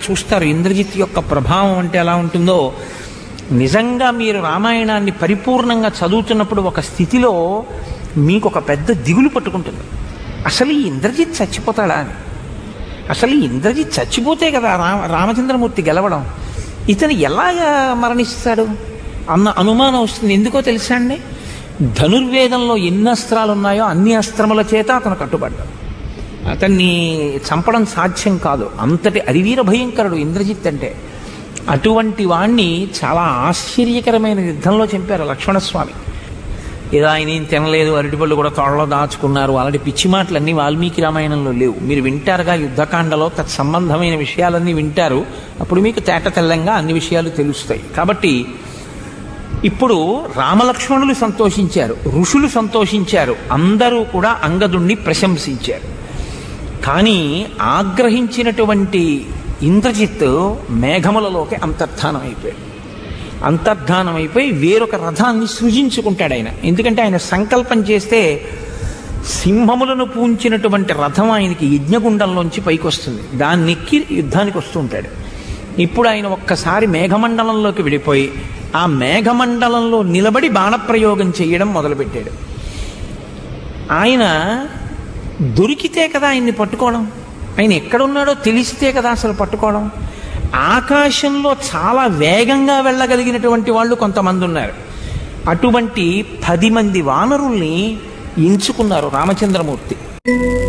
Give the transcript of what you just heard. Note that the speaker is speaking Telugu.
చూస్తారు ఇంద్రజిత్ యొక్క ప్రభావం అంటే ఎలా ఉంటుందో నిజంగా మీరు రామాయణాన్ని పరిపూర్ణంగా చదువుతున్నప్పుడు ఒక స్థితిలో మీకు ఒక పెద్ద దిగులు పట్టుకుంటుంది అసలు ఈ ఇంద్రజిత్ చచ్చిపోతాడా అని అసలు ఈ ఇంద్రజిత్ చచ్చిపోతే కదా రామ రామచంద్రమూర్తి గెలవడం ఇతను ఎలాగా మరణిస్తాడు అన్న అనుమానం వస్తుంది ఎందుకో తెలుసా అండి ధనుర్వేదంలో ఎన్ని అస్త్రాలు ఉన్నాయో అన్ని అస్త్రముల చేత అతను కట్టుబడ్డాడు అతన్ని చంపడం సాధ్యం కాదు అంతటి అరివీర భయంకరుడు ఇంద్రజిత్ అంటే అటువంటి వాణ్ణి చాలా ఆశ్చర్యకరమైన యుద్ధంలో చంపారు లక్ష్మణస్వామి ఏదో ఆయన ఏం తినలేదు అరటిపళ్ళు కూడా తొడలో దాచుకున్నారు అలాంటి పిచ్చి మాటలన్నీ వాల్మీకి రామాయణంలో లేవు మీరు వింటారుగా యుద్ధకాండలో తత్సంబంధమైన విషయాలన్నీ వింటారు అప్పుడు మీకు తేట తెల్లంగా అన్ని విషయాలు తెలుస్తాయి కాబట్టి ఇప్పుడు రామలక్ష్మణులు సంతోషించారు ఋషులు సంతోషించారు అందరూ కూడా అంగదుణ్ణి ప్రశంసించారు కానీ ఆగ్రహించినటువంటి ఇంద్రజిత్ మేఘములలోకి అంతర్ధానం అయిపోయాడు అంతర్ధానం అయిపోయి వేరొక రథాన్ని సృజించుకుంటాడు ఆయన ఎందుకంటే ఆయన సంకల్పం చేస్తే సింహములను పూంచినటువంటి రథం ఆయనకి యజ్ఞగుండంలోంచి పైకి వస్తుంది దాన్ని ఎక్కి యుద్ధానికి వస్తూ ఉంటాడు ఇప్పుడు ఆయన ఒక్కసారి మేఘమండలంలోకి వెళ్ళిపోయి ఆ మేఘమండలంలో నిలబడి బాణప్రయోగం చేయడం మొదలుపెట్టాడు ఆయన దొరికితే కదా ఆయన్ని పట్టుకోవడం ఆయన ఎక్కడున్నాడో తెలిస్తే కదా అసలు పట్టుకోవడం ఆకాశంలో చాలా వేగంగా వెళ్ళగలిగినటువంటి వాళ్ళు కొంతమంది ఉన్నారు అటువంటి పది మంది వానరుల్ని ఎంచుకున్నారు రామచంద్రమూర్తి